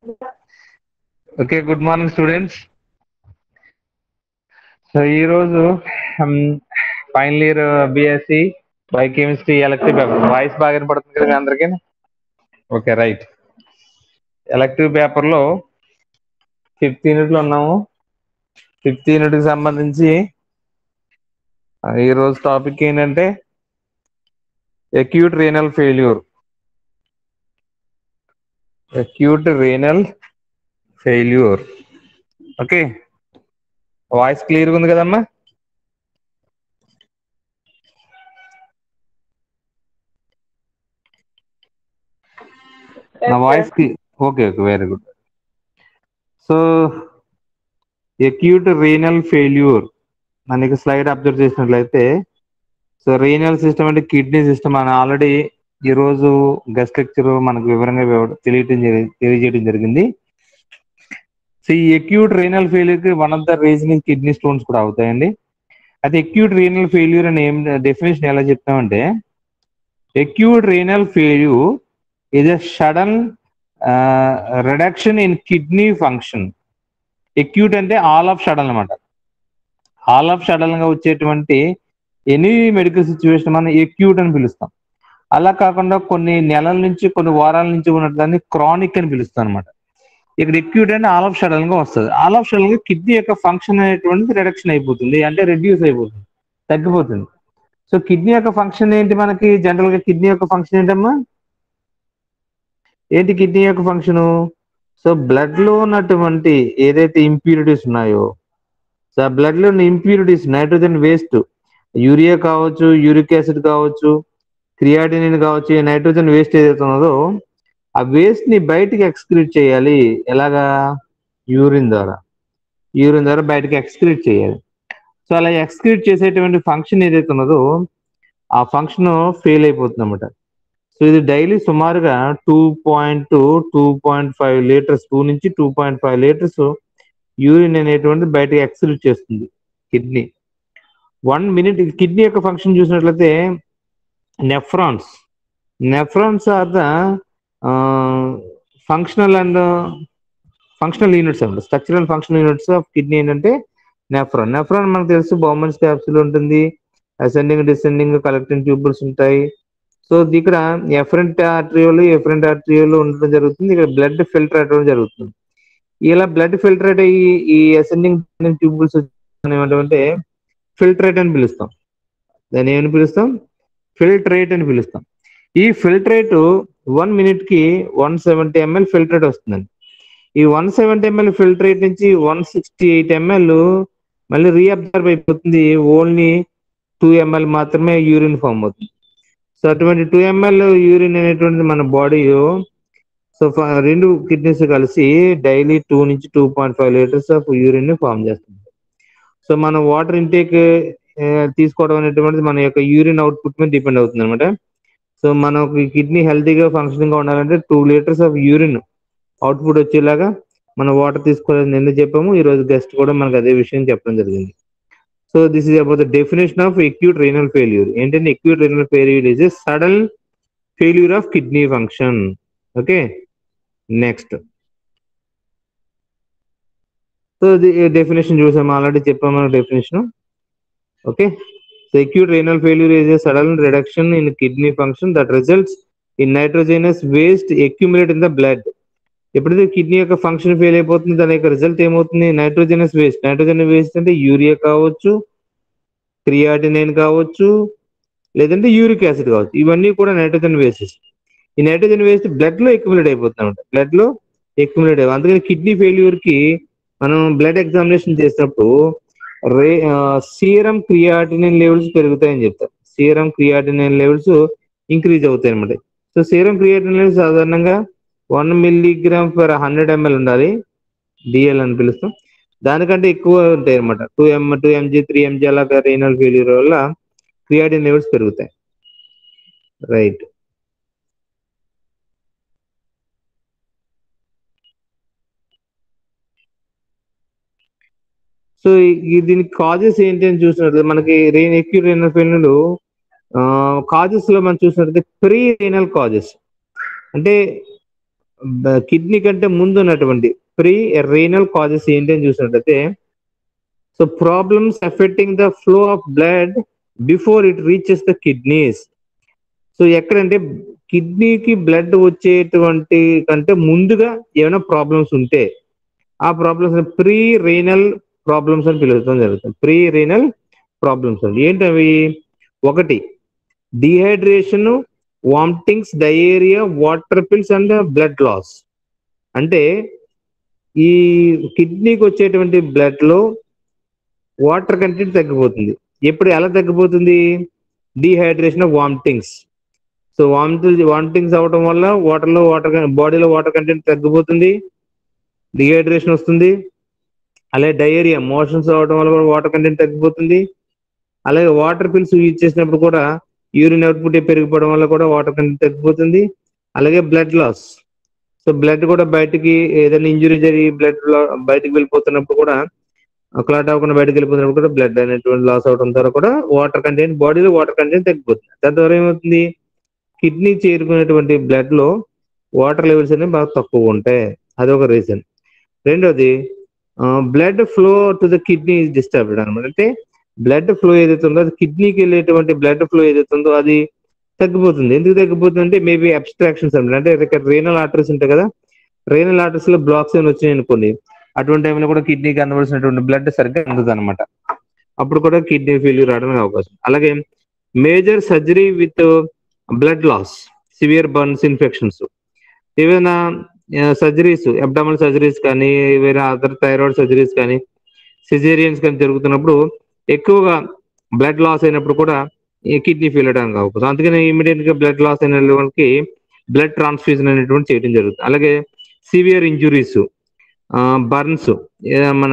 Okay good morning students so ఈరోజు final year BSc biochemistry elective paper voice బాగా వినపడుతుంది కదా మీ అందరికీ ఓకే రైట్ ఎలక్టివ్ పేపర్లో ఫిఫ్త్ యూనిట్లో ఉన్నాము ఫిఫ్త్ యూనిట్కి సంబంధించి ఆ, ఈరోజు టాపిక్ ఏంటంటే acute renal failure acute renal failure okay voice క్లియర్గా ఉంది కదమ్మా నా voice okay okay very good so acute renal failure మనకి స్లైడ్ అబ్జర్వ్ చేసినట్లయితే సో రీనల్ సిస్టమ్ అంటే కిడ్నీ సిస్టమ్ అని ఆల్రెడీ ఈరోజు గెస్ట్ లెక్చర్ మనకు వివరంగా వివ- తెలియటం జరి- తెలియజేయడం జరిగింది సో ఈ అక్యూట్ రీనల్ ఫెయిల్యూర్ కి one of the reasoning kidney stones కూడా అవుతాయండి అయితే అక్యూట్ రీనల్ ఫెయిల్యూర్ అని ఏం డెఫినేషన్ ఎలా చెప్తామంటే acute renal failure is a sudden uh, reduction in kidney function acute అంటే ఆల్ ఆఫ్ సడన్ అనమాట ఆల్ ఆఫ్ సడన్ గా వచ్చేటువంటి ఎనీ మెడికల్ సిచ్యువేషన్ మనం ఎక్యూట్ అని పిలుస్తాం అలా కాకుండా కొన్ని నెలల నుంచి కొన్ని వారాల నుంచి ఉన్నదాన్ని క్రానిక్ అని పిలుస్తాం అనమాట ఇక్కడ ఎక్యూట్ అంటే ఆల్ ఆఫ్ సడన్ గా వస్తుంది ఆల్ ఆఫ్ సడన్ గా కిడ్నీ యొక్క ఫంక్షన్ అనేటువంటిది రిడక్షన్ అయిపోతుంది అంటే రెడ్యూస్ అయిపోతుంది తగ్గిపోతుంది సో కిడ్నీ యొక్క ఫంక్షన్ ఏంటి మనకి జనరల్ గా కిడ్నీ యొక్క ఫంక్షన్ ఏంటమ్మా ఏంటి కిడ్నీ యొక్క ఫంక్షన్ సో బ్లడ్ లో ఉన్నటువంటి ఏదైతే ఇంప్యూరిటీస్ ఉన్నాయో సో ఆ బ్లడ్ లో ఉన్న ఇంప్యూరిటీస్ నైట్రోజన్ వేస్ట్ యూరియా కావచ్చు యూరిక్ యాసిడ్ కావచ్చు క్రియాటినిన్ కావచ్చు ఈ నైట్రోజన్ వేస్ట్ ఏదైతే ఉన్నదో ఆ వేస్ట్ ని బయటికి ఎక్స్క్రీట్ చేయాలి ఎలాగా యూరిన్ ద్వారా యూరిన్ ద్వారా బయటకి ఎక్స్క్రీట్ చేయాలి సో అలా ఎక్స్క్రీట్ చేసేటువంటి ఫంక్షన్ ఏదైతే ఉన్నదో ఆ ఫంక్షన్ ఫెయిల్ అయిపోతుంది అనమాట సో ఇది డైలీ సుమారుగా two point two point five litres two నుంచి two point five litres urine అనేటువంటి బయటకి ఎక్స్క్రీట్ చేస్తుంది కిడ్నీ వన్ మినిట్ కిడ్నీ యొక్క ఫంక్షన్ చూసినట్లయితే nephrons nephrons are the functional and functional units అండి structural functional units of kidney ఏంటంటే nephron nephron మనకు తెలుసు బౌమన్స్ క్యాప్సుల్ ఉంటుంది అసెండింగ్ డిసెండింగ్ కలెక్టింగ్ ట్యూబుల్స్ ఉంటాయి సో ఇక్కడ ఎఫరెంట్ ఆర్ట్రియోలు ఎఫరెంట్ ఆర్ట్రియోలు ఉండడం జరుగుతుంది ఇక్కడ బ్లడ్ ఫిల్టర్ అవ్వడం జరుగుతుంది ఇలా బ్లడ్ ఫిల్టరేట్ అయ్యి ఈ అసెండింగ్ ట్యూబుల్స్ ఏమంటే ఫిల్టరేట్ అని పిలుస్తాం దాన్ని ఏమని పిలుస్తాం ఫిల్టరేట్ అని పిలుస్తాం ఈ ఫిల్టరేట్ వన్ మినిట్ కి వన్ సెవెంటీ ఎంఎల్ ఫిల్టరేట్ వస్తుందండి ఈ వన్ సెవెంటీ ఎంఎల్ ఫిల్టరేట్ నుంచి వన్ సిక్స్టీ ఎయిట్ ఎంఎల్ మళ్ళీ రీఅబ్జర్వ్ అయిపోతుంది ఓన్లీ టూ ఎంఎల్ మాత్రమే యూరిన్ ఫామ్ అవుతుంది సో అటువంటి టూ ఎంఎల్ యూరిన్ అనేటువంటిది మన బాడీ సో ఫ- రెండు కిడ్నీస్ కలిసి డైలీ టూ నుంచి two point five litres of urine ని ఫామ్ చేస్తుంది సో మనం వాటర్ ఇంటేక్ తీసుకోవడం అనేటువంటిది మన యొక్క యూరిన్ అవుట్పుట్ మీద డిపెండ్ అవుతుంది అనమాట సో మనకు కిడ్నీ హెల్తీగా ఫంక్షనింగ్ గా ఉండాలంటే two litres of urine output వచ్చేలాగా మనం వాటర్ తీసుకోవాలని ఎందుకు చెప్పాము ఈ రోజు గెస్ట్ కూడా మనకు అదే విషయం చెప్పడం జరిగింది so this is about the definition of acute renal failure ఏంటంటే acute renal failure is a sudden failure of kidney function okay next so ఇది డెఫినేషన్ చూసాము ఆల్రెడీ చెప్పాము definition okay so acute renal failure is a sudden reduction in kidney function that results in nitrogenous waste accumulate in the blood ఎప్పుడైతే kidney యొక్క function fail అయిపోతుంది దాని యొక్క result ఏమవుతుంది nitrogenous waste nitrogen waste అంటే urea కావచ్చు creatinine కావచ్చు లేదంటే యూరిక్ యాసిడ్ కావచ్చు ఇవన్నీ కూడా నైట్రోజన్ వేస్టెస్ ఈ నైట్రోజన్ వేస్ట్ బ్లడ్ లో ఎక్యుములేట్ అయిపోతుంది అనమాట బ్లడ్ లో ఎక్యుములేట్ అయిపోతుంది అందుకని కిడ్నీ ఫెయిల్యూర్ కి మనం బ్లడ్ ఎగ్జామినేషన్ చేసినప్పుడు రే సీరం క్రియాటినిన్ లెవెల్స్ పెరుగుతాయని చెప్తారు సీరం క్రియాటినిన్ లెవెల్స్ ఇంక్రీజ్ అవుతాయి అనమాట సో సీరం క్రియాటినిన్ లెవెల్స్ సాధారణంగా one milligram per hundred ml ఉండాలి డిఎల్ అని పిలుస్తాం దానికంటే ఎక్కువ ఉంటాయి అనమాట two m two mg three mg అలాగా రీనల్ ఫెయిల్యూర్ వల్ల క్రియాటిన్ లెవెల్స్ పెరుగుతాయి రైట్ సో ఈ దీనికి కాజెస్ ఏంటి అని చూసినట్లయితే మనకి రెయిన్ ఎక్యూ రీనల్ ఫెయిల్యూర్ కాజెస్ లో మనం చూసినట్లయితే ప్రీ రీనల్ కాజెస్ అంటే కిడ్నీ కంటే ముందు ఉన్నటువంటి ప్రీ రీనల్ కాజెస్ ఏంటి అని చూసినట్లయితే so problems affecting the flow of blood before it reaches the kidneys so ఎక్కడంటే కిడ్నీకి బ్లడ్ వచ్చేటువంటి కంటే ముందుగా ఏమైనా ప్రాబ్లమ్స్ ఉంటే ఆ ప్రాబ్లమ్స్ ప్రీ రీనల్ ప్రాబ్లమ్స్ అని పిలుస్తాం జరుగుతుంది ప్రీ రీనల్ ప్రాబ్లమ్స్ అండి ఏంటవి ఒకటి dehydration vomitings diarrhoea water pills and blood loss అంటే ఈ కిడ్నీకి వచ్చేటువంటి బ్లడ్ లో వాటర్ కంటెంట్ తగ్గిపోతుంది ఎప్పుడు ఎలా తగ్గిపోతుంది dehydration of vomitings so vomiting vomitings అవడం వల్ల వాటర్ లో వాటర్ బాడీలో వాటర్ కంటెంట్ తగ్గిపోతుంది డిహైడ్రేషన్ వస్తుంది అలాగే డయేరియా మోషన్స్ అవడం వల్ల కూడా వాటర్ కంటెంట్ తగ్గిపోతుంది అలాగే వాటర్ పిల్స్ యూజ్ చేసినప్పుడు కూడా యూరిన్ అవుట్పుట్ పెరిగిపోవడం వల్ల కూడా వాటర్ కంటెంట్ తగ్గిపోతుంది అలాగే బ్లడ్ లాస్ సో బ్లడ్ కూడా బయటికి ఏదైనా ఇంజురీ జరిగి బ్లడ్ బయటికి వెళ్ళిపోతున్నప్పుడు కూడా క్లాట్ అవ్వకుండా బయటకు వెళ్ళిపోతున్నప్పుడు కూడా బ్లడ్ అనేటువంటి లాస్ అవడం ద్వారా కూడా వాటర్ కంటెంట్ బాడీలో వాటర్ కంటెంట్ తగ్గిపోతుంది దాని ద్వారా ఏమవుతుంది కిడ్నీ చేరుకునేటువంటి బ్లడ్ లో వాటర్ లెవెల్స్ అనేవి బాగా తక్కువ ఉంటాయి అదొక రీజన్ రెండోది blood flow to the kidney disturbed అనమాట అంటే బ్లడ్ ఫ్లో ఏదైతే ఉందో అది కిడ్నీకి వెళ్ళేటువంటి బ్లడ్ ఫ్లో ఏదైతే ఉందో అది తగ్గిపోతుంది ఎందుకు తగ్గిపోతుంది అంటే మేబీ అబ్స్ట్రాక్షన్స్ అనమాట అంటే ఇక్కడ రేనల్ ఆర్టరీస్ ఉంటాయి కదా రేనల్ ఆర్టరీస్ లో బ్లాక్స్ ఏమైనా వచ్చినాయి అనుకోండి అటువంటి టైంలో కూడా కిడ్నీకి అందవలసినటువంటి బ్లడ్ సరిగ్గా అందదు అనమాట అప్పుడు కూడా కిడ్నీ ఫెయిల్యూర్ రావడానికి అవకాశం అలాగే major surgery with blood loss severe burns infections ఏవైనా సర్జరీస్ అబ్డామల్ సర్జరీస్ కానీ వేరే అదర్ థైరాయిడ్ సర్జరీస్ కానీ సిజేరియన్స్ కానీ జరుగుతున్నప్పుడు ఎక్కువగా బ్లడ్ లాస్ అయినప్పుడు కూడా కిడ్నీ ఫెయిల్ అవడానికి అవకాశం అందుకని ఇమీడియట్ గా బ్లడ్ లాస్ అయిన వాళ్ళకి బ్లడ్ ట్రాన్స్ఫ్యూజన్ అనేటువంటి చేయడం జరుగుతుంది అలాగే సివియర్ ఇంజురీస్ బర్న్స్ మన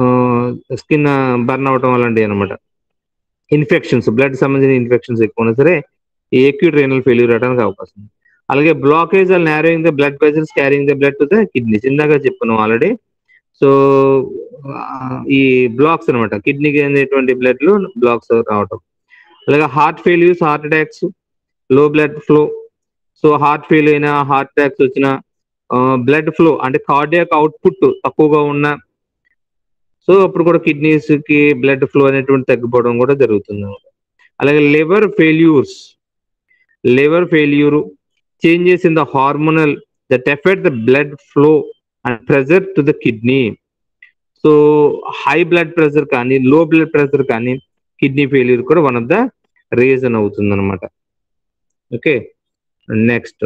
స్కిన్ బర్న్ అవటం అలాంటివి అనమాట ఇన్ఫెక్షన్స్ బ్లడ్ సంబంధించిన ఇన్ఫెక్షన్స్ ఎక్కువ ఉన్నా సరే ఈ ఎక్యూట్ రేనల్ ఫెయిల్యూర్ అవడానికి అవకాశం ఉంది అలాగే blockage or narrowing the blood vessels carrying the blood to the kidneys ఇందాక చెప్పాను ఆల్రెడీ సో ఈ బ్లాక్స్ అనమాట కిడ్నీకి అనేటువంటి బ్లడ్ లో బ్లాక్స్ రావటం అలాగే హార్ట్ ఫెయిల్యూర్స్ హార్ట్ అటాక్స్ లో blood flow so heart fail అయినా హార్ట్ అటాక్స్ వచ్చిన బ్లడ్ ఫ్లో అంటే కార్డియాక్ అవుట్పుట్ తక్కువగా ఉన్న సో అప్పుడు కూడా కిడ్నీస్ కి బ్లడ్ ఫ్లో అనేటువంటి తగ్గిపోవడం కూడా జరుగుతుంది అలాగే liver failures liver failure changes in the hormonal that affect the blood flow and pressure to the kidney so high blood pressure కానీ లో బ్లడ్ ప్రెషర్ కానీ కిడ్నీ ఫెయిల్యూర్ కూడా వన్ ఆఫ్ ద రీజన్ అవుతుంది అనమాట okay next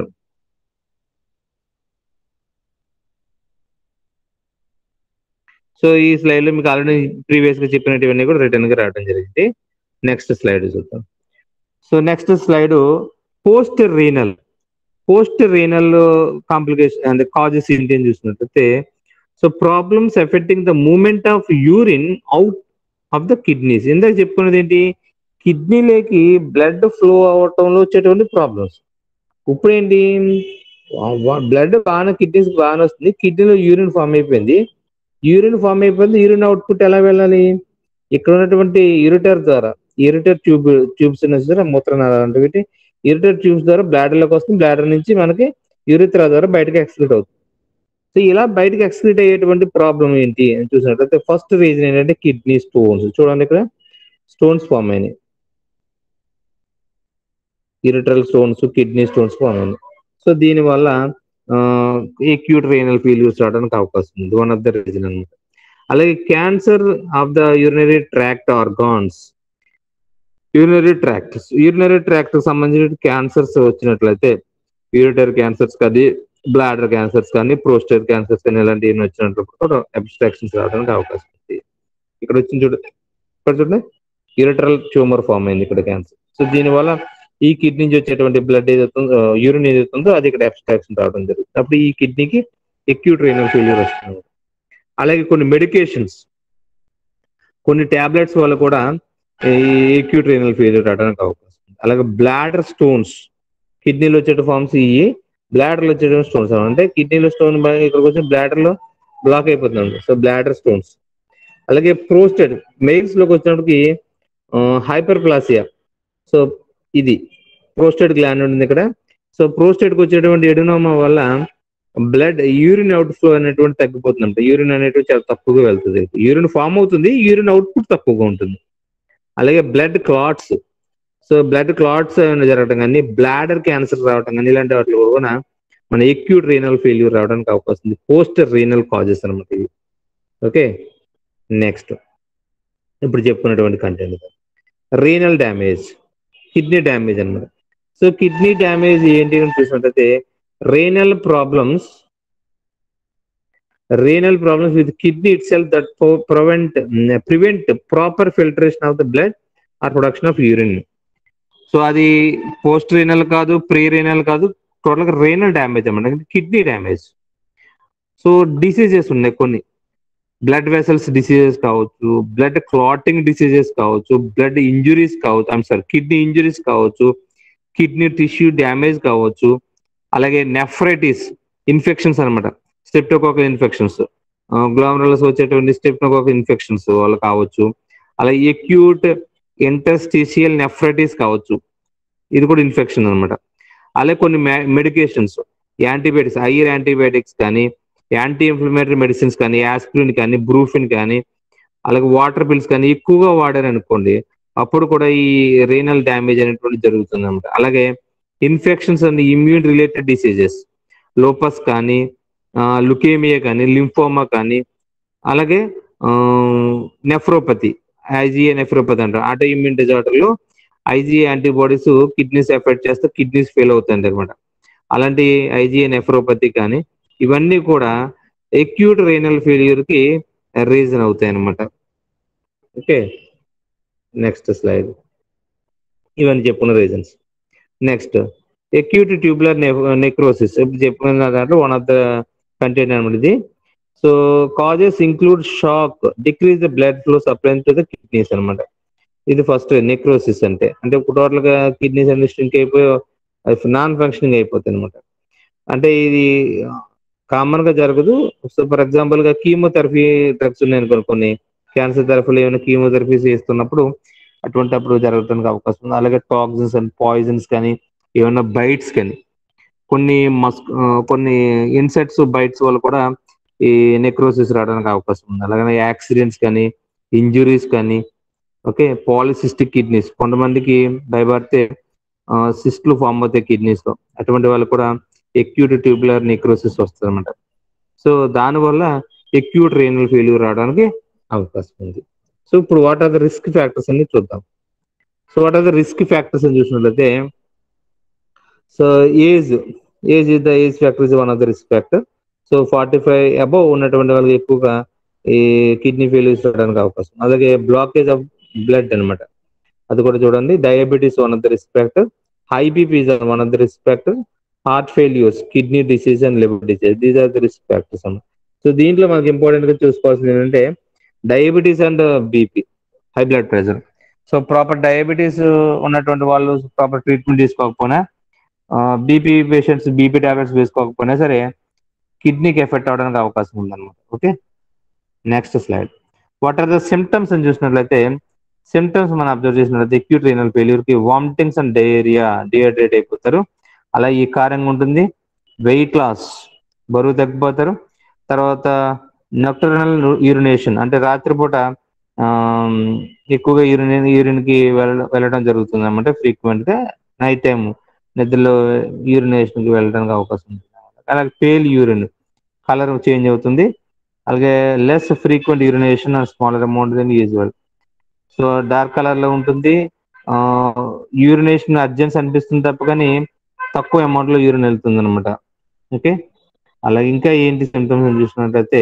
so ఈ slide లో మీకు already previous గా చెప్పినట్టువన్నీ కూడా రిటర్న్ గా రావడం జరిగింది నెక్స్ట్ స్లైడ్ చూద్దాం so next slide post renal post renal complication అంటే కాజెస్ ఏంటి అని చూసినట్లయితే so problems affecting the movement of urine out of the kidneys ఇందాక చెప్పుకున్నది ఏంటి కిడ్నీలోకి బ్లడ్ ఫ్లో అవటంలో వచ్చేటువంటి ప్రాబ్లమ్స్ ఇప్పుడు ఏంటి బ్లడ్ బాగానే కిడ్నీస్ బాగానే వస్తుంది కిడ్నీలో యూరిన్ ఫామ్ అయిపోయింది యూరిన్ ఫామ్ అయిపోయింది యూరిన్ అవుట్పుట్ ఎలా వెళ్ళాలి ఇక్కడ ఉన్నటువంటి యూరిటర్ ద్వారా యూరిటర్ ట్యూబ్ ట్యూబ్స్ ద్వారా మూత్రనాళాలు అంటే యూరిటర్ ట్యూబ్స్ ద్వారా బ్లాడర్ లోకి వస్తుంది బ్లాడర్ నుంచి మనకి యూరిత్రా ద్వారా బయటకి ఎక్స్క్రీట్ అవుతుంది సో ఇలా బయటకి ఎక్స్క్రీట్ అయ్యేటువంటి ప్రాబ్లం ఏంటి అని చూసినట్లయితే ఫస్ట్ రీజన్ ఏంటంటే కిడ్నీ స్టోన్స్ చూడండి ఇక్కడ స్టోన్స్ ఫామ్ అయినాయి ureteral stones kidney stones form అయినాయి సో దీనివల్ల ఎక్యూట్ రేనల్ ఫెయిల్యూర్స్ రావడానికి అవకాశం ఉంది వన్ ఆఫ్ ద రీజన్ అనమాట అలాగే cancer of the urinary tract organs urinary tract urinary tract సంబంధించిన క్యాన్సర్స్ వచ్చినట్లయితే యూరిటరీ క్యాన్సర్స్ కానీ బ్లాడర్ క్యాన్సర్స్ కానీ ప్రోస్టేట్ క్యాన్సర్స్ కానీ ఇలాంటివి వచ్చినప్పుడు కూడా అబ్స్ట్రాక్షన్స్ రావడానికి అవకాశం ఉంది ఇక్కడ వచ్చింది చూడండి ఇక్కడ చూడండి యూరిటరల్ ట్యూమర్ ఫామ్ అయింది ఇక్కడ క్యాన్సర్ సో దీనివల్ల ఈ కిడ్నీ నుంచి వచ్చేటువంటి బ్లడ్ ఏదైతే యూరిన్ ఏదైతే ఉందో అది ఇక్కడ అబ్స్ట్రాక్షన్ రావడం జరుగుతుంది అప్పుడు ఈ కిడ్నీకి ఎక్యూట్ రైనల్ ఫెయిల్యూర్ వస్తుంది అలాగే కొన్ని మెడికేషన్స్ కొన్ని టాబ్లెట్స్ వల్ల కూడా ఈ ఎక్యూట్ రైనల్ ఫెయిల్యూర్ రావడానికి అవకాశం ఉంది అలాగే బ్లాడర్ స్టోన్స్ కిడ్నీలో వచ్చే ఫార్మ్స్ ఇవి బ్లాడర్ లో వచ్చే స్టోన్స్ అంటే కిడ్నీలో స్టోన్ ఇక్కడికి వచ్చి బ్లాడర్ లో బ్లాక్ అయిపోతుంది సో బ్లాడర్ స్టోన్స్ అలాగే ప్రోస్టెడ్ మెయిల్స్ లోకి వచ్చినప్పటికి హైపర్ ప్లాసియా సో ఇది ప్రోస్టెడ్ గ్లాండ్ ఉంటుంది ఇక్కడ సో ప్రోస్టెడ్ కి వచ్చేటువంటి ఎడినోమా వల్ల బ్లడ్ యూరిన్ అవుట్ ఫ్లో అనేటువంటి తగ్గిపోతుంది యూరిన్ అనేటువంటి చాలా తక్కువగా వెళ్తుంది యూరిన్ ఫామ్ అవుతుంది యూరిన్ అవుట్పుట్ తక్కువగా ఉంటుంది అలాగే blood clots so blood clots ఏమైనా జరగడం కానీ బ్లాడర్ క్యాన్సర్ రావడం కానీ ఇలాంటి వాటి కూడా మన ఎక్యూట్ రీనల్ ఫెయిల్యూర్ రావడానికి అవకాశం ఉంది పోస్ట్ రీనల్ కాజెస్ అనమాట ఇవి ఓకే నెక్స్ట్ ఇప్పుడు చెప్పుకున్నటువంటి content renal damage kidney damage అనమాట సో కిడ్నీ డ్యామేజ్ ఏంటి అని చూసినట్లయితే renal problems renal problems with kidney itself that po- prevent prevent proper filtration of the blood or production of urine so అది post renal కాదు pre renal కాదు total గా renal damage అన్నమాట kidney damage so diseases ఉన్నాయి కొన్ని blood vessels diseases కావచ్చు blood clotting diseases కావచ్చు blood injuries కావచ్చు ఐమ్ సారీ కిడ్నీ ఇంజురీస్ కావచ్చు కిడ్నీ టిష్యూ డ్యామేజ్ కావచ్చు అలాగే నెఫ్రైటిస్ ఇన్ఫెక్షన్స్ అనమాట స్టెప్టోకోకల్ ఇన్ఫెక్షన్స్ గ్లామరల్స్ వచ్చేటువంటి స్టెప్టోకోకల్ ఇన్ఫెక్షన్స్ వాళ్ళు కావచ్చు అలాగే ఎక్యూట్ ఇంటర్స్టిషియల్ నెఫ్రైటిస్ కావచ్చు ఇది కూడా ఇన్ఫెక్షన్ అనమాట అలాగే కొన్ని మెడికేషన్స్ యాంటీబయాటిక్స్ హైయర్ యాంటీబయాటిక్స్ కానీ యాంటీ ఇన్ఫ్లమేటరీ మెడిసిన్స్ కానీ యాస్పిరిన్ కానీ బ్రూఫిన్ కానీ అలాగే వాటర్ పిల్స్ కానీ ఎక్కువగా వాడారనుకోండి అప్పుడు కూడా ఈ రీనల్ డ్యామేజ్ అనేటువంటి జరుగుతుంది అనమాట అలాగే infections and immune related diseases lupus కానీ లుకేమియా కానీ లింఫోమా కానీ అలాగే నెఫ్రోపతి ఐజిఏ నెఫ్రోపతి అంటారు ఆటో ఇమ్యూన్ డిజార్డర్ లో ఐజిఏ యాంటీబాడీస్ కిడ్నీస్ ఎఫెక్ట్ చేస్తే కిడ్నీస్ ఫెయిల్ అవుతాయి అనమాట అలాంటి ఐజిఏ నెఫ్రోపతి కానీ ఇవన్నీ కూడా ఎక్యూట్ రైనల్ ఫెయిల్యూర్ కి రీజన్ అవుతాయి అనమాట ఓకే నెక్స్ట్ స్లైడ్ ఇవన్నీ చెప్పుకున్న reasons next acute tubular necrosis ఇప్పుడు చెప్పుకున్న దాంట్లో వన్ ఆఫ్ ద కంటెంట్ అనమాట ఇది so causes include shock decrease the blood flow supply to the kidneys అనమాట ఇది ఫస్ట్ నెక్రోసిస్ అంటే అంటే టోటల్ గా కిడ్నీస్ అన్ని స్ట్రింక్ అయిపోయి నాన్ ఫంక్షనింగ్ అయిపోతాయి అనమాట అంటే ఇది కామన్ గా జరగదు సో ఫర్ ఎగ్జాంపుల్ గా కీమోథెరపీ డ్రగ్స్ ఉన్నాయి కొన్ని క్యాన్సర్ థెరపీలో ఏమైనా కీమోథెరపీస్ చేస్తున్నప్పుడు అటువంటి అప్పుడు జరగడానికి అవకాశం ఉంది అలాగే టాక్సిన్స్ అండ్ పాయిజన్స్ కానీ ఏమైనా బైట్స్ కానీ కొన్ని మస్ కొన్ని ఇన్సెక్ట్స్ బైట్స్ వల్ల కూడా ఈ నెక్రోసిస్ రావడానికి అవకాశం ఉంది అలాగే యాక్సిడెంట్స్ కానీ ఇంజురీస్ కానీ ఓకే పాలిసిస్టిక్ కిడ్నీస్ కొంతమందికి భయపడితే సిస్ట్లు ఫామ్ అవుతాయి కిడ్నీస్ లో అటువంటి వాళ్ళు కూడా ఎక్యూట్ ట్యూబులర్ నెక్రోసిస్ వస్తుంది అనమాట సో దానివల్ల ఎక్యూట్ రేనల్ ఫెయిల్యూర్ రావడానికి అవకాశం ఉంది సో ఇప్పుడు what are the risk factors అని చూద్దాం so what are the risk factors అని చూసినట్లయితే so age age is the age factor is one of the risk factor so forty five above ఉన్నటువంటి వాళ్ళకి ఎక్కువగా ఈ కిడ్నీ ఫెయిల్యూర్స్ రావడానికి అవకాశం అలాగే బ్లాకేజ్ ఆఫ్ బ్లడ్ అనమాట అది కూడా చూడండి diabetes one of the risk factor high BP is one of the risk factor heart failures kidney disease and liver disease these are the risk factors అన్నమాట so దీంట్లో మనకి ఇంపార్టెంట్ గా చూసుకోవాల్సింది ఏంటంటే diabetes and BP high blood pressure so proper diabetes ఉన్నటువంటి వాళ్ళు proper treatment తీసుకోకపోయినా BP patients BP tablets వేసుకోకపోయినా సరే కిడ్నీకి ఎఫెక్ట్ అవడానికి అవకాశం ఉందన్నమాట okay next slide what are the symptoms అని చూసినట్లయితే సిమ్టమ్స్ మనం అబ్జర్వ్ చేసినట్లయితే అక్యూట్ రీనల్ ఫెయిల్యూర్ కి వామిటింగ్స్ అండ్ డయేరియా డిహైడ్రేట్ అయిపోతారు అలా ఈ కారంగా ఉంటుంది వెయిట్ లాస్ బరువు తగ్గిపోతారు తర్వాత నక్టర్నల్ యూరినేషన్ అంటే రాత్రిపూట ఎక్కువగా యూరిన్ యూరిన్ కి వెళ్ళడం జరుగుతుంది అనమాట ఫ్రీక్వెంట్ గా నైట్ టైం నిద్రలో యూరినేషన్ కి వెళ్ళడానికి అవకాశం ఉంది అలాగే పేల్ యూరిన్ కలర్ చేంజ్ అవుతుంది అలాగే less frequent urination smaller amount then usual so dark colour లో ఉంటుంది యూరినేషన్ అర్జెన్స్ అనిపిస్తుంది తప్ప కానీ తక్కువ అమౌంట్ లో యూరిన్ వెళ్తుంది అనమాట ఓకే అలాగే ఇంకా ఏంటి సిమ్టమ్స్ చూసినట్లయితే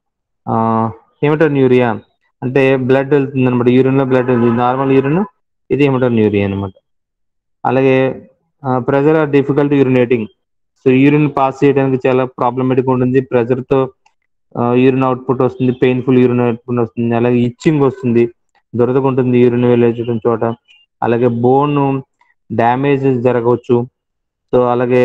హెమటోన్యూరియా అంటే బ్లడ్ వెళ్తుంది అనమాట యూరిన్ లో బ్లడ్ వెళ్తుంది నార్మల్ యూరిన్ ఇది హెమటోన్యూరియా అనమాట అలాగే pressure or difficult urinating so urine pass చేయడానికి చాలా ప్రాబ్లమేటిక్ ఉంటుంది ప్రెజర్ తో యూరిన్ అవుట్పుట్ వస్తుంది పెయిన్ఫుల్ యూరిన్ అవుట్పుట్ వస్తుంది అలాగే ఇచ్చింగ్ వస్తుంది దొరదకుంటుంది యూరిన్ వెళ్ళేటువంటి చోట అలాగే బోన్ డ్యామేజ్ జరగవచ్చు సో అలాగే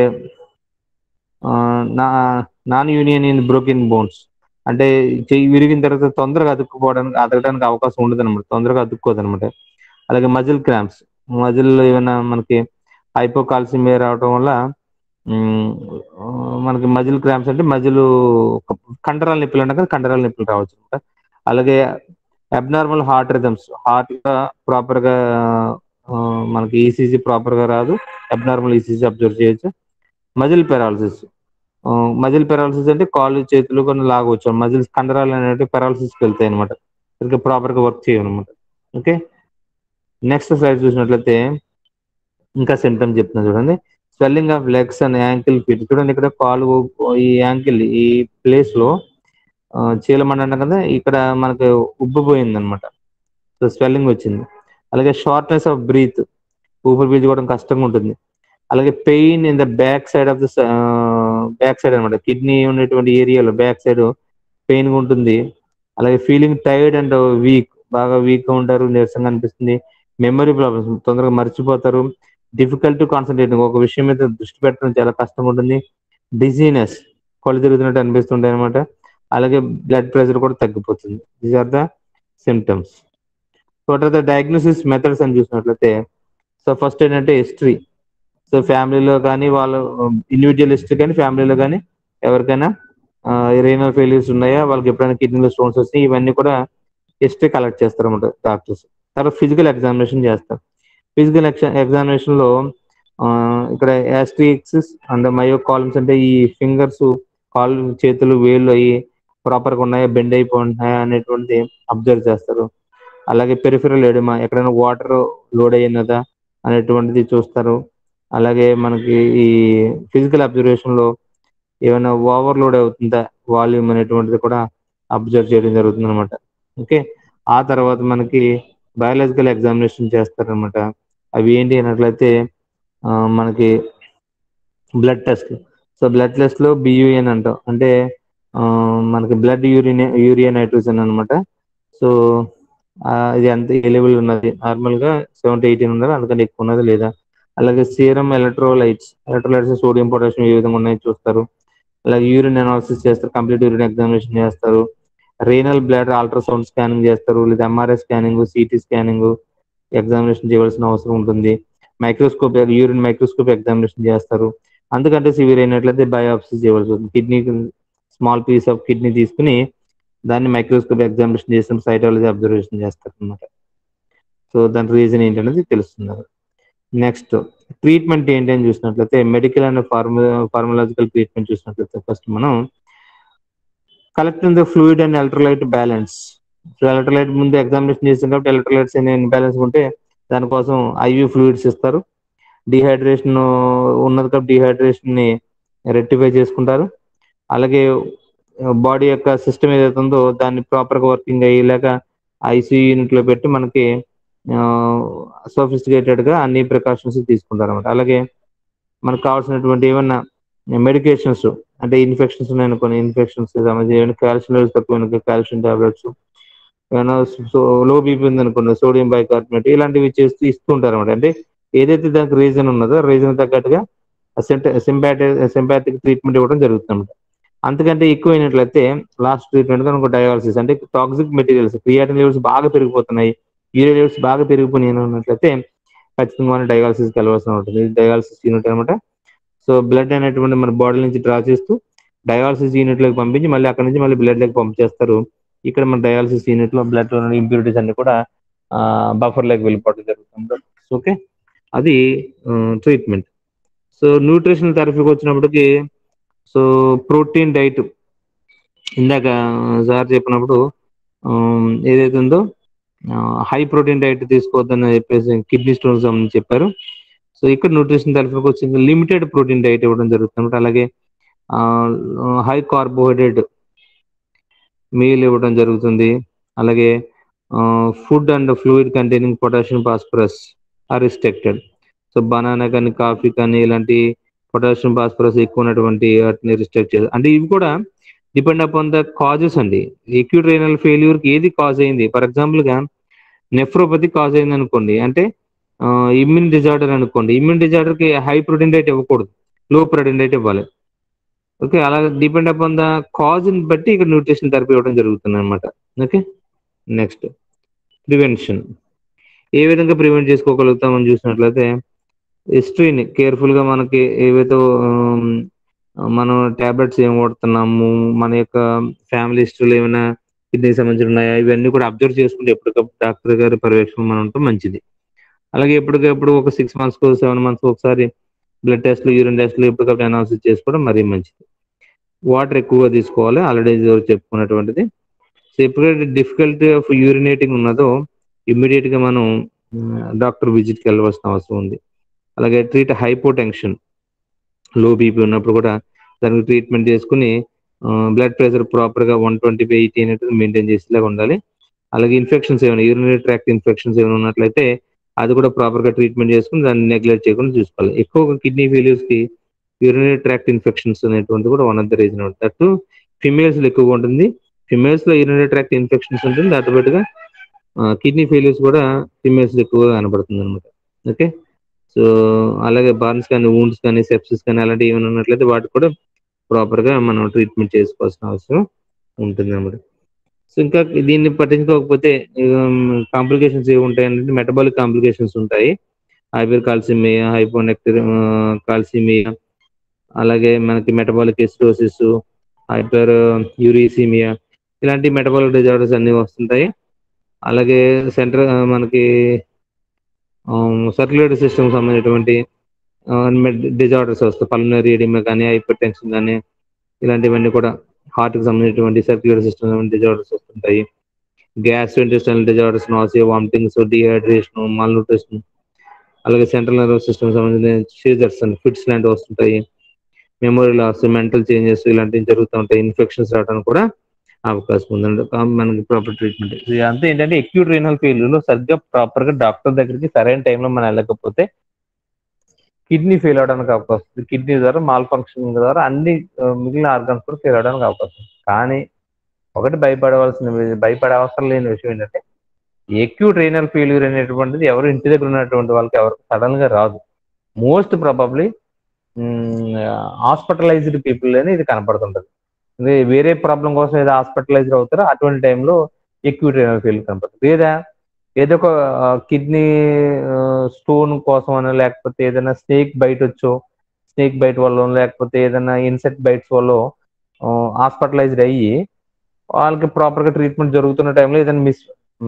non union in broken bones అంటే చెయ్యి విరిగిన తర్వాత తొందరగా అతుక్కుపోవడానికి అతకడానికి అవకాశం ఉండదు అనమాట తొందరగా అతుక్కోదు అనమాట అలాగే మజిల్ క్రాంప్స్ మజిల్ ఏమైనా మనకి హైపోకాల్సిమియా రావడం వల్ల మ్మ్, ఆ, మనకి మజిల్ క్రాంప్స్ అంటే మజిల్ కండరాల నొప్పులు అంటే కండరాల నొప్పులు రావచ్చు అనమాట అలాగే abnormal heart rhythms heart proper గా ఆ, మనకి ఈసీజీ ప్రాపర్ గా రాదు అబ్నార్మల్ ఈసీజీ అబ్జర్వ్ చేయొచ్చు మజిల్ పెరాలసిస్ మజిల్ పెరాలసిస్ అంటే కాళ్ళు చేతులు కొన్ని లాగవచ్చు మజిల్స్ కండరాలు అనేవి పెరాలసిస్కి వెళ్తాయి అనమాట సరిగ్గా ప్రాపర్ గా వర్క్ చేయనమాట ఓకే నెక్స్ట్ స్లైడ్ చూసినట్లయితే ఇంకా సిమ్టమ్స్ చెప్తున్నా చూడండి swelling of legs and ankle feet చూడండి ఇక్కడ కాలు ఈ యాంకిల్ ఈ ప్లేస్ లో ఆ, చీలమండ అంటాం కదా ఇక్కడ మనకు ఉబ్బిపోయింది అనమాట సో స్వెల్లింగ్ వచ్చింది అలాగే షార్ట్నెస్ ఆఫ్ బ్రీత్ ఊపిరి పీల్చుకోవడం కష్టంగా ఉంటుంది అలాగే pain in the back side of the back side అనమాట కిడ్నీ ఉన్నటువంటి ఏరియాలో బ్యాక్ సైడ్ పెయిన్ ఉంటుంది అలాగే ఫీలింగ్ టైర్డ్ అండ్ వీక్ బాగా వీక్ గా ఉంటారు నీరసంగా అనిపిస్తుంది మెమరీ ప్రాబ్లమ్స్ తొందరగా మర్చిపోతారు డిఫికల్ట్ టు కాన్సన్ట్రేట్ ఒక విషయం మీద దృష్టి పెట్టడం చాలా కష్టంగా ఉంటుంది డిజీనెస్ కళ్ళు తిరుగుతున్నట్టు అనిపిస్తుంటాయి అనమాట అలాగే బ్లడ్ ప్రెషర్ కూడా తగ్గిపోతుంది these are the symptoms what are the diagnosis methods అని చూసినట్లయితే సో ఫస్ట్ ఏంటంటే హిస్టరీ సో ఫ్యామిలీలో కానీ వాళ్ళు ఇండివిజువల్ హిస్టరీ కానీ ఫ్యామిలీలో కానీ ఎవరికైనా రేనల్ ఫెయిల్యూర్స్ ఉన్నాయా వాళ్ళకి ఎప్పుడైనా కిడ్నీలో స్టోన్స్ వస్తాయి ఇవన్నీ కూడా హిస్టరీ కలెక్ట్ చేస్తారు అన్నమాట డాక్టర్స్ తర్వాత ఫిజికల్ ఎగ్జామినేషన్ చేస్తారు ఫిజికల్ ఎగ్జామినేషన్ లో ఆ, ఇక్కడ యాస్ట్రిక్సిస్ అండ్ మయో కాలమ్స్ అంటే ఈ ఫింగర్స్ కాళ్ళు చేతులు వేళ్ళు అయ్యి ప్రాపర్ గా ఉన్నాయా బెండ్ అయిపోతున్నాయా అనేటువంటిది అబ్జర్వ్ చేస్తారు అలాగే పెరిఫెరల్ ఎడిమా ఎక్కడైనా వాటర్ లోడ్ అయినదా అనేటువంటిది చూస్తారు అలాగే మనకి ఈ ఫిజికల్ అబ్జర్వేషన్ లో ఏమైనా ఓవర్లోడ్ అవుతుందా వాల్యూమ్ అనేటువంటిది కూడా అబ్జర్వ్ చేయడం జరుగుతుంది అనమాట ఓకే ఆ తర్వాత మనకి బయాలజికల్ ఎగ్జామినేషన్ చేస్తారనమాట అవి ఏంటి అన్నట్లయితే ఆ, మనకి blood test so blood test లో బియూఎన్ అంటాం అంటే ఆ, మనకి బ్లడ్ యూరిన్ యూరియా నైట్రోజన్ అనమాట సో ఆ, ఇది ఎంత ఏ లెవెల్ ఉన్నది నార్మల్ గా సెవెంటీ ఎయిటీన్ ఉన్నది అందుకంటే ఎక్కువ ఉన్నది లేదా అలాగే serum electrolytes electrolytes sodium potassium ఏ విధంగా ఉన్నాయో చూస్తారు అలాగే యూరిన్ అనాలిసిస్ చేస్తారు కంప్లీట్ యూరిన్ ఎగ్జామినేషన్ చేస్తారు రీనల్ బ్లాడర్ అల్ట్రాసౌండ్ స్కానింగ్ చేస్తారు లేదా MRI scanning CT scanning examination చేయవలసిన అవసరం ఉంటుంది మైక్రోస్కోప్ యూరిన్ మైక్రోస్కోప్ ఎగ్జామినేషన్ చేస్తారు అందుకంటే సివియర్ అయినట్లయితే బయోప్సీ చేయవలసి ఉంటుంది kidney small piece of kidney తీసుకుని దాన్ని మైక్రోస్కోప్ ఎగ్జామినేషన్ చేసిన సైటాలజీ అబ్జర్వేషన్ చేస్తారు అనమాట సో దాని రీజన్ ఏంటనేది తెలుస్తున్నారు నెక్స్ట్ ట్రీట్మెంట్ ఏంటి అని చూసినట్లయితే medical and pharma pharmacological treatment చూసినట్లయితే ఫస్ట్ మనం collecting the fluid and electrolyte balance so electrolyte ముందు ఎగ్జామినేషన్ చేసాం కాబట్టి ఎలక్ట్రోలైట్స్ బ్యాలెన్స్ ఉంటే దానికోసం ఐవి ఫ్లూయిడ్స్ ఇస్తారు డిహైడ్రేషన్ ఉన్నది కాబట్టి డిహైడ్రేషన్ ని రెక్టిఫై చేసుకుంటారు అలాగే బాడీ యొక్క సిస్టమ్ ఏదైతే ఉందో దాన్ని ప్రాపర్ గా వర్కింగ్ అయ్యేలాగా ఐసీయూ యూనిట్ లో పెట్టి మనకి సోఫిస్టికేటెడ్ గా అన్ని ప్రికాషన్స్ తీసుకుంటారు అనమాట అలాగే మనకు కావాల్సినటువంటి ఏమన్నా మెడికేషన్స్ అంటే ఇన్ఫెక్షన్స్ ఉన్నాయనుకోని ఇన్ఫెక్షన్స్ సంబంధించి ఏమైనా కాల్షియం లెవెల్స్ తక్కువ కాల్షియం టాబ్లెట్స్ ఏమైనా లో బీపీ ఉందనుకోండి సోడియం బైకార్బోనేట్ ఇలాంటివి చేస్తూ ఇస్తూ ఉంటారు అనమాట అంటే ఏదైతే దానికి రీజన్ ఉన్నదో రీజన్ తగ్గట్టుగా సింపాటిక్ సింపాటిక్ ట్రీట్మెంట్ ఇవ్వడం జరుగుతుంది అంతకంటే ఎక్కువైనట్లయితే లాస్ట్ ట్రీట్మెంట్ కనుక డయాలసిస్ అంటే టాక్సిక్ మెటీరియల్స్ క్రియాటిన్ లెవెల్స్ బాగా పెరిగిపోతున్నాయి యూరియా లెవెల్స్ బాగా పెరిగిపోయినాయి ఉన్నట్లయితే ఖచ్చితంగా మనం డయాలసిస్కి వెళ్ళవలసిన ఉంటుంది డయాలసిస్ యూనిట్ అనమాట సో బ్లడ్ అనేటువంటి మన బాడీ నుంచి డ్రా చేస్తూ డయాలసిస్ యూనిట్ లోకి పంపించి మళ్ళీ అక్కడ నుంచి మళ్ళీ బ్లడ్ లోకి పంపించేస్తారు ఇక్కడ మన డయాలసిస్ యూనిట్ లో బ్లడ్ లో ఇంప్యూరిటీస్ అన్ని కూడా బఫర్ లోకి వెళ్ళిపోవడం జరుగుతుంది ఓకే అది ట్రీట్మెంట్ సో న్యూట్రిషన్ థెరపీకి వచ్చినప్పటికి సో ప్రోటీన్ డైట్ ఇందాక సార్ చెప్పినప్పుడు ఏదైతే ఉందో హై ప్రోటీన్ డైట్ తీసుకోవద్దని చెప్పేసి కిడ్నీ స్టోన్స్ అని చెప్పారు సో ఇక్కడ న్యూట్రిషన్ థెరపీకి వచ్చింది లిమిటెడ్ ప్రోటీన్ డైట్ ఇవ్వడం జరుగుతుంది అలాగే హై కార్బోహైడ్రేట్ మీల్ ఇవ్వడం జరుగుతుంది అలాగే food and fluid containing potassium phosphorus are restricted so banana కానీ కాఫీ కానీ ఇలాంటి పొటాషియం ఫాస్ఫరస్ ఎక్కువ ఉన్నటువంటి వాటిని రిస్ట్రిక్ట్ చేయాలి అంటే ఇవి కూడా డిపెండ్ అపాన్ ద కాజెస్ అండి ఎక్యూట్ రైనల్ ఫెయిల్యూర్ కి ఏది కాజ్ అయింది ఫర్ ఎగ్జాంపుల్ గా నెఫ్రోపతి కాజ్ అయింది అనుకోండి అంటే ఇమ్యూన్ డిజార్డర్ అనుకోండి ఇమ్యూన్ డిజార్డర్ కి హై ప్రోటీన్ డైట్ ఇవ్వకూడదు లో ప్రోటీన్ డైట్ ఇవ్వాలి ఓకే అలా డిపెండ్ అపాన్ ద కాజ్ ని బట్టి ఇక్కడ న్యూట్రిషన్ థెరపీ ఇవ్వడం జరుగుతుంది అనమాట ఓకే నెక్స్ట్ ప్రివెన్షన్ ఏ విధంగా ప్రివెంట్ చేసుకోగలుగుతామని చూసినట్లయితే హిస్టరీని కేర్ఫుల్ గా మనకి ఏవైతే ఉమ్, మనం టాబ్లెట్స్ ఏం వాడుతున్నాము మన యొక్క ఫ్యామిలీ హిస్టరీలో ఏమైనా కిడ్నీకి సంబంధించి ఉన్నాయా ఇవన్నీ కూడా అబ్జర్వ్ చేసుకుంటే ఎప్పటికప్పుడు డాక్టర్ గారి పర్యవేక్షణ మనం ఉంటే మంచిది అలాగే ఎప్పటికప్పుడు ఒక సిక్స్ మంత్స్ కు సెవెన్ మంత్స్ ఒకసారి బ్లడ్ టెస్ట్లు యూరిన్ టెస్ట్లు ఎప్పటికప్పుడు అనాలిసిస్ చేసుకోవడం మరీ మంచిది వాటర్ ఎక్కువగా తీసుకోవాలి ఆల్రెడీ చెప్పుకున్నటువంటిది సో ఎప్పుడైతే డిఫికల్టీ ఆఫ్ యూరినేటింగ్ ఉన్నదో ఇమ్మీడియట్ గా మనం డాక్టర్ విజిట్ కి వెళ్ళవలసిన అవసరం ఉంది అలాగే ట్రీట్ హైపోటెన్షన్ లో బీపీ ఉన్నప్పుడు కూడా దానికి ట్రీట్మెంట్ చేసుకుని బ్లడ్ ప్రెషర్ ప్రాపర్ గా వన్ ట్వంటీ బై ఎయిటీ అనేది మెయింటైన్ చేసేలాగా ఉండాలి అలాగే ఇన్ఫెక్షన్స్ ఏమైనా యూరినరీ ట్రాక్ట్ ఇన్ఫెక్షన్స్ ఏమైనా ఉన్నట్లయితే అది కూడా ప్రాపర్ గా ట్రీట్మెంట్ చేసుకుని దాన్ని నెగ్లెక్ట్ చేయకుండా చూసుకోవాలి ఎక్కువగా కిడ్నీ ఫెయిల్యూర్స్ కి యూరినరీ ట్రాక్ట్ ఇన్ఫెక్షన్స్ అనేటువంటి కూడా వన్ ఆఫ్ ద రీజన్ ఉంటుంది దట్టు ఫిమేల్స్ లో ఎక్కువగా ఉంటుంది ఫిమేల్స్ లో యూరినరీ ట్రాక్ట్ ఇన్ఫెక్షన్స్ ఉంటుంది దాంతో పాటుగా కిడ్నీ ఫెయిల్యూర్స్ కూడా ఫిమేల్స్ ఎక్కువగా కనబడుతుంది అనమాట ఓకే సో అలాగే బార్న్స్ కానీ వూండ్స్ కానీ సెప్సిస్ కానీ అలాంటివి ఏమైనా ఉన్నట్లయితే వాటికి కూడా ప్రాపర్ గా మనం ట్రీట్మెంట్ చేసుకోవాల్సిన అవసరం ఉంటుంది అనమాట సో ఇంకా దీన్ని పట్టించుకోకపోతే కాంప్లికేషన్స్ ఏమి ఉంటాయి అంటే మెటబాలిక్ కాంప్లికేషన్స్ ఉంటాయి హైపర్ కాల్సిమియా హైపోనెక్టర్ కాల్సిమియా అలాగే మనకి మెటబాలిక్ ఎస్టోసిస్ హైపర్ యూరిసిమియా ఇలాంటి మెటబాలిక్ డిజార్డర్స్ అన్ని వస్తుంటాయి అలాగే సెంటర్ మనకి సర్క్యులేటరీ సిస్టమ్ సంబంధించినటువంటి డిజార్డర్స్ వస్తాయి పల్మనరీ ఎడిమా కానీ హైపర్ టెన్షన్ కానీ ఇలాంటివన్నీ కూడా హార్ట్ కి సంబంధించినటువంటి సర్క్యులేటరీ సిస్టమ్ డిజార్డర్స్ వస్తుంటాయి gastrointestinal disorders nausea vomitings dehydration malnutrition అలాగే సెంట్రల్ నర్వస్ సిస్టమ్ సంబంధించిన సీజర్స్ అండ్ ఫిట్స్ లాంటివి వస్తుంటాయి మెమొరీ లాస్ మెంటల్ చేంజెస్ ఇలాంటివి జరుగుతూ ఉంటాయి ఇన్ఫెక్షన్స్ రావడానికి కూడా అవకాశం ఉందండి కా- మనకి ప్రాపర్ ట్రీట్మెంట్ అంతా ఏంటంటే ఎక్యూట్ రీనల్ ఫెయిల్యూర్ లో సరిగ్గా ప్రాపర్ గా డాక్టర్ దగ్గరికి సరైన టైంలో మనం వెళ్ళకపోతే కిడ్నీ ఫెయిల్ అవడానికి అవకాశం ఉంది కిడ్నీ ద్వారా మాల్ ఫంక్షన్ ద్వారా అన్ని ఆ, మిగిలిన ఆర్గన్స్ కూడా ఫెయిల్ అవడానికి అవకాశం ఉంది కానీ ఒకటి భయపడవలసిన వి- భయపడే అవసరం లేని విషయం ఏంటంటే ఎక్యూట్ రీనల్ ఫెయిల్యూర్ అనేటువంటిది ఎవరు ఇంటి దగ్గర ఉన్నటువంటి వాళ్ళకి ఎవరు సడన్ గా రాదు మోస్ట్ ప్రాబబ్లీ హాస్పిటలైజ్డ్ పీపుల్ అని ఇది కనపడుతుంటది ఇది వేరే ప్రాబ్లం కోసం ఏదో హాస్పిటలైజ్డ్ అవుతారో అటువంటి టైంలో ఎక్యూట్ రీనల్ ఫెయిల్యూర్ కనపడుతుంది లేదా ఏదో ఒక కిడ్నీ స్టోన్ కోసం అనో లేకపోతే ఏదైనా స్నేక్ బైట్ వచ్చో స్నేక్ బైట్ వల్ల లేకపోతే ఏదైనా ఇన్సెక్ట్ బైట్స్ వల్ల హాస్పిటలైజ్డ్ అయ్యి వాళ్ళకి ప్రాపర్ గా ట్రీట్మెంట్ జరుగుతున్న టైంలో ఏదైనా మిస్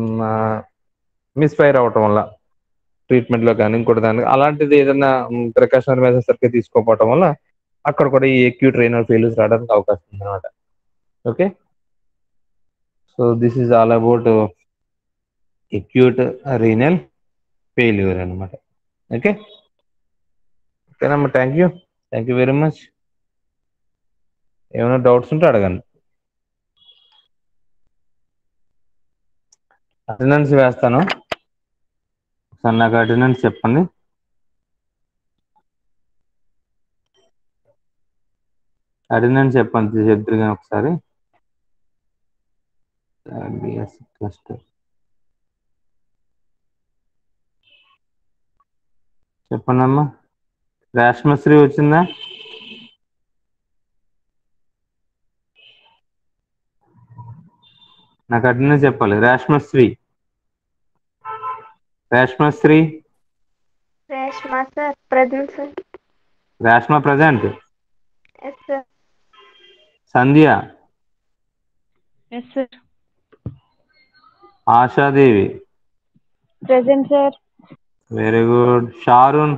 మిస్ఫైర్ అవటం వల్ల ట్రీట్మెంట్ లో కానీ ఇంకోటి దానికి అలాంటిది ఏదైనా ప్రికాషనరీ మెజర్స్ సరిగ్గా తీసుకోకపోవటం వల్ల అక్కడ కూడా ఈ ఎక్యూట్ రైనల్ ఫెయిల్యూర్స్ రావడానికి అవకాశం ఉంది అనమాట okay so this is all about acute renal failure అనమాట ఓకే ఓకేనమ్మా thank you thank you very much ఏమైనా డౌట్స్ ఉంటే అడగండి అటెండెన్స్ వేస్తాను సార్ నాకు అటెండెన్స్ చెప్పండి అటెండెన్స్ చెప్పండి చెప్తారు కానీ ఒకసారి బిఎస్ క్లస్టర్ చెప్పండి అమ్మా రేష్మశ్రీ వచ్చిందా నాకు అటెండెన్స్ చెప్పాలి Reshmasri Reshmasri Reshma sir present sir Reshma present yes sir Sandhya yes sir Ashadevi present sir very good Sharun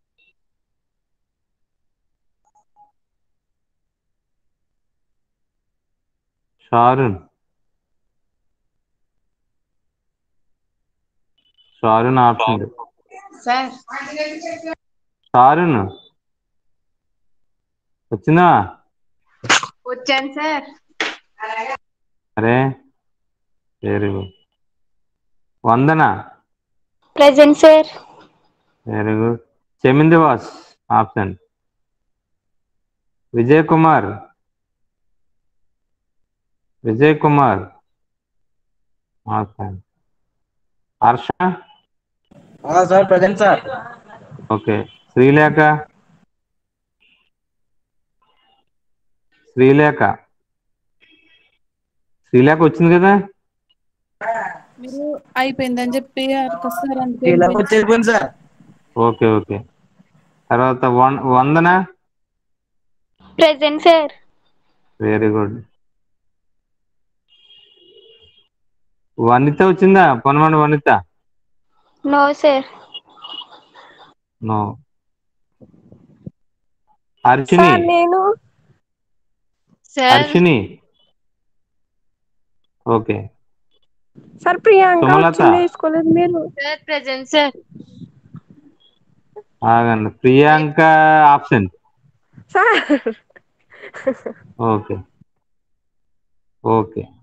Sharun Sharun absent sir Sharun వచ్చిందా వచ్చాను సార్ అరే very good Vandana present sir very good చెమింది వాస్ absent Vijay Kumar Vijay Kumar absent Harsha sir present sir okay Srilekha Srilekha Srilekha వచ్చింది కదా మీరు అయిపోయిందని చెప్పి సార్ అందుకే ఇలా అయిపోయింది. వచ్చేసిపోయింది సార్ ఓకే ఓకే తర్వాత వం- Vandana present sir very good Vanitha వచ్చిందా పొనమని Vanitha no sir no Archini sir నేను sir Archini okay sir Priyanka Sumalatha. వచ్చింది వేసుకోలేదు మీరు సార్ ప్రెసెంట్ సార్ ఆగండి Priyanka absent sir okay okay